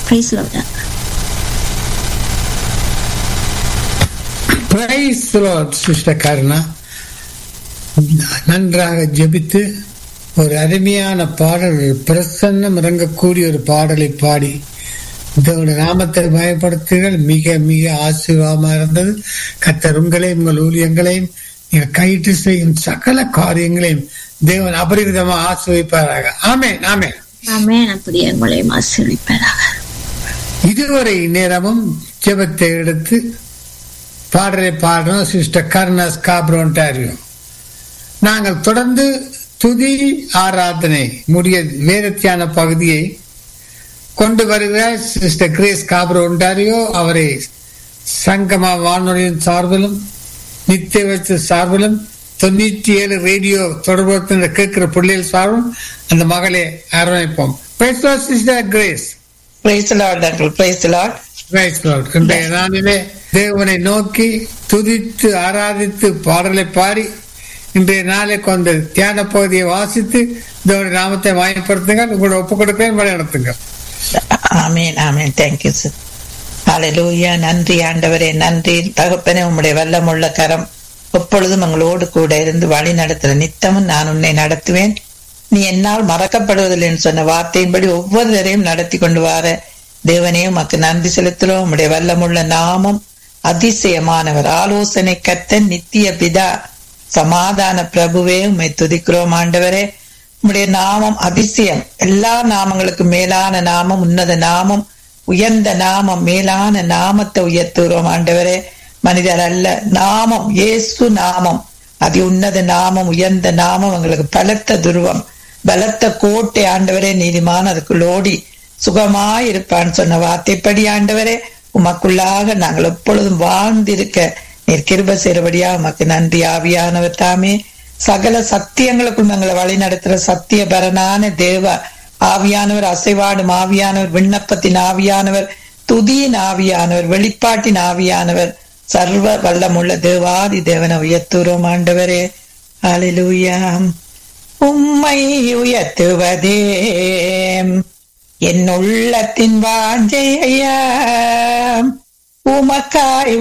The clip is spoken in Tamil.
பிரைஸ் லோடா பிரைஸ் சிஸ்டர் கருணா நன்றாக ஜெபித்து ஒரு அருமையான பாடல் ஒரு பிரசன்னம் இறங்கக்கூடிய ஒரு பாடலை பாடி இதோட நாமத்தை பயப்படுத்துகள் மிக மிக ஆசீர்வாதமாக இருந்தது கத்தர் உங்களையும் உங்கள் ஊழியங்களையும் நீங்கள் கைட்டு செய்யும் சகல காரியங்களையும் தேவன் அபரிவிதமாக ஆசிர்விப்பாராக ஆமென் ஆமென் ஆமென் அப்படியே உங்களையும் ஆசீர்வதிப்பதாக இதுவரை நேரமும் ஜெபத்தை எடுத்து பாடலை பாடுறோம் சிஸ்டர் கர்னஸ் காப்ரோன்டாரியோ நாங்கள் தொடர்ந்து துதி ஆராதனை முடிய வேதத்தியான பகுதியை கொண்டு வருகிறார் சிஸ்டர் கிரேஸ் காப்ரோ ஒன்டாரியோ அவரை சங்கமா வானொலியின் சார்பிலும் நித்திய வச்ச சார்பிலும் தொண்ணூற்றி ஏழு ரேடியோ தொடர்பு கேட்கிற பிள்ளைகள் சார்பிலும் அந்த மகளை அரவணைப்போம் sister Grace praise lord uncle praise lord Praise God. இன்றைய நாளிலே தேவனை நோக்கி துதித்து ஆராதித்து பாடலை பாடி இன்றைய நாளை கொண்ட தியான பகுதியை வாசித்து தேவனுடைய நாமத்தை வாயப்படுத்துங்க உங்களோட ஒப்பு கொடுக்கிறேன் வழி நடத்துங்க ஆமீன் ஆமீன் தேங்க்யூ சார் ஹalleluya நன்றி ஆண்டவரே நன்றி தகப்பனே உம்முடைய வல்லமுள்ள கரம் எப்பொழுதும் எங்களோடு கூட இருந்து வழி நடத்துற நித்தமும் நான் உன்னை நடத்துவேன் நீ என்னால் மறக்கப்படுவதில்லை என்று சொன்ன வார்த்தையின்படி ஒவ்வொருவரையும் நடத்தி கொண்டு வார தேவனே உமக்கு நன்றி செலுத்துகிறோம் உம்முடைய வல்லமுள்ள நாமம் அதிசயமானவர் ஆலோசனை கத்த நித்திய பிதா சமாதான பிரபுவே உம்மை துதிக்கிறோம் ஆண்டவரே உம்முடைய நாமம் அதிசயம் எல்லா நாமங்களுக்கும் மேலான நாமம் உன்னத நாமம் உயர்ந்த நாமம் மேலான நாமத்தை உயர்த்துகிறோம் ஆண்டவரே மனிதர் அல்ல நாமம் இயேசு நாமம் அதி உன்னத நாமம் உயர்ந்த நாமம் எங்களுக்கு பலத்த துருவம் பலத்த கோட்டை ஆண்டவரே நீதிமான அதுக்குள்ளோடி சுகமாய் இருப்பான்னு சொன்ன வார்த்தைப்படி ஆண்டவரே உமக்குள்ளாக நாங்கள் எப்பொழுதும் வாழ்ந்திருக்க நீர் கிருப செய்றபடியா உமக்கு நன்றி ஆவியானவர் தாமே சகல சத்தியங்களுக்குள் எங்களை வழி நடத்துற சத்திய பரனான தேவ ஆவியானவர் அசைவாடும் ஆவியானவர் விண்ணப்பத்தின் ஆவியானவர் துதியின் ஆவியானவர் வெளிப்பாட்டின் ஆவியானவர் சர்வ வல்லமுள்ள தேவாதி தேவனை உயர்த்துறோம் ஆண்டவரே ஹalleluya உம்மை உயர்த்துவதே என் உள்ளத்தின் வாஞ்சை ஐயா உமக்காய்